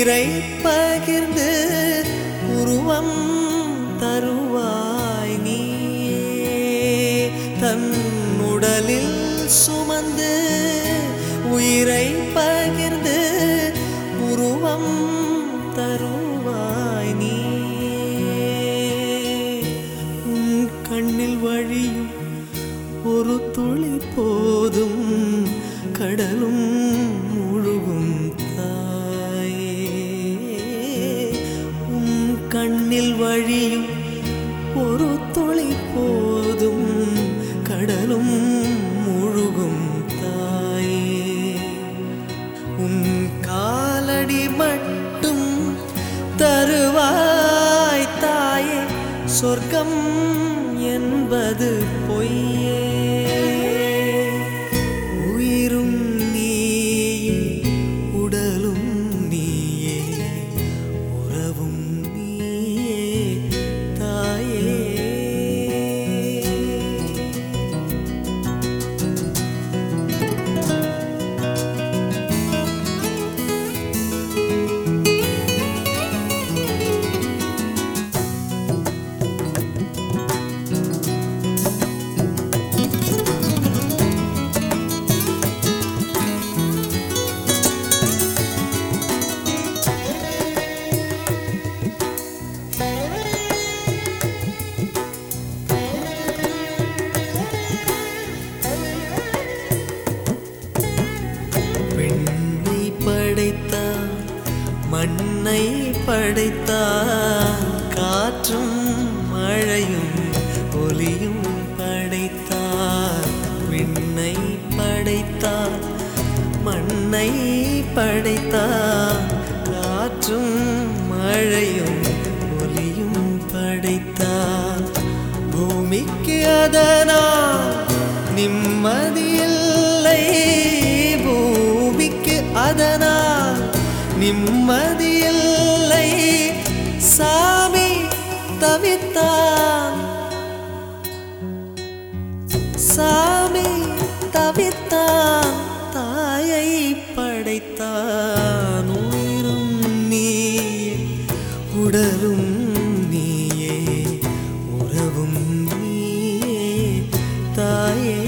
உயிரை பகிர்ந்து உருவம் தருவாய் நீயே தன் உடலில் சுமந்து உயிரை பகிர்ந்து உருவம் தருவாய் நீயே உன் கண்ணில் வழியும் ஒரு துளி போதும் கடலும் முழுகும் தாயே உன் கண்ணில் வழியும் ஒரு துளி போதும் கடலும் முழுகும் தாயே உன் காலடி மட்டும் தருவாய் தாயே சொர்க்கம் என்பது பொய்யே உயிரும் நீயே உடலும் நீயே உறவும் நீயே தாயே பெண்ணை படைத்தான் மண்ணை படைத்தான் காற்றும் மழையும் ஒலியும் படைத்தான் விண்ணை படைத்தான் மண்ணை படைத்தான் காற்றும் மழையும் ஒலியும் படைத்தான் பூமிக்கு அதனால் நிம்மதியில்லை பூமிக்கு அதனால் நிம்மதியில்லை சாமி தவித்தான் சாமி தவித்தான் தாயை படைத்தான் உயிரும் நீயே உடலும் நீயே உறவும் நீயே தாயே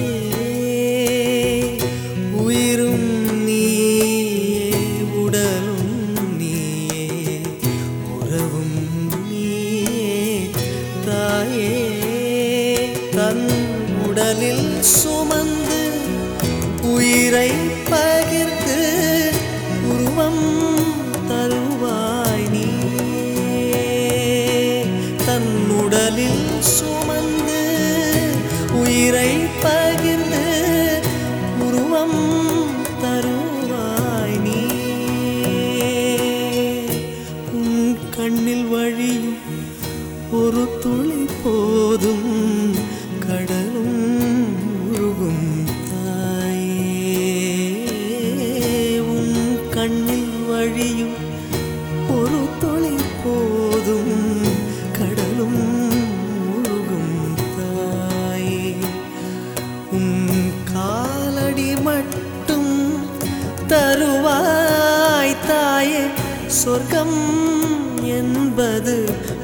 உயிரும் நீயே உடலும் நீயே உறவும் நீயே தாயே தன் உடலில் சுமந்து உயிரை பகிர்ந்து உருவம் தருவாய் நீயே தன் உடலில் சுமந்து உயிரை பகிர்ந்து உருவம் தருவாய் நீயே உன் கண்ணில் வழியும் ஒரு துளி போதும் கடலும் முழுகும் தாயே உன் கண்ணில் வழியும் ஒரு துளி போதும் கடலும் முழுகும் தாயே உன் காலடி மட்டும் தருவாய் தாயே சொர்க்கம் என்பது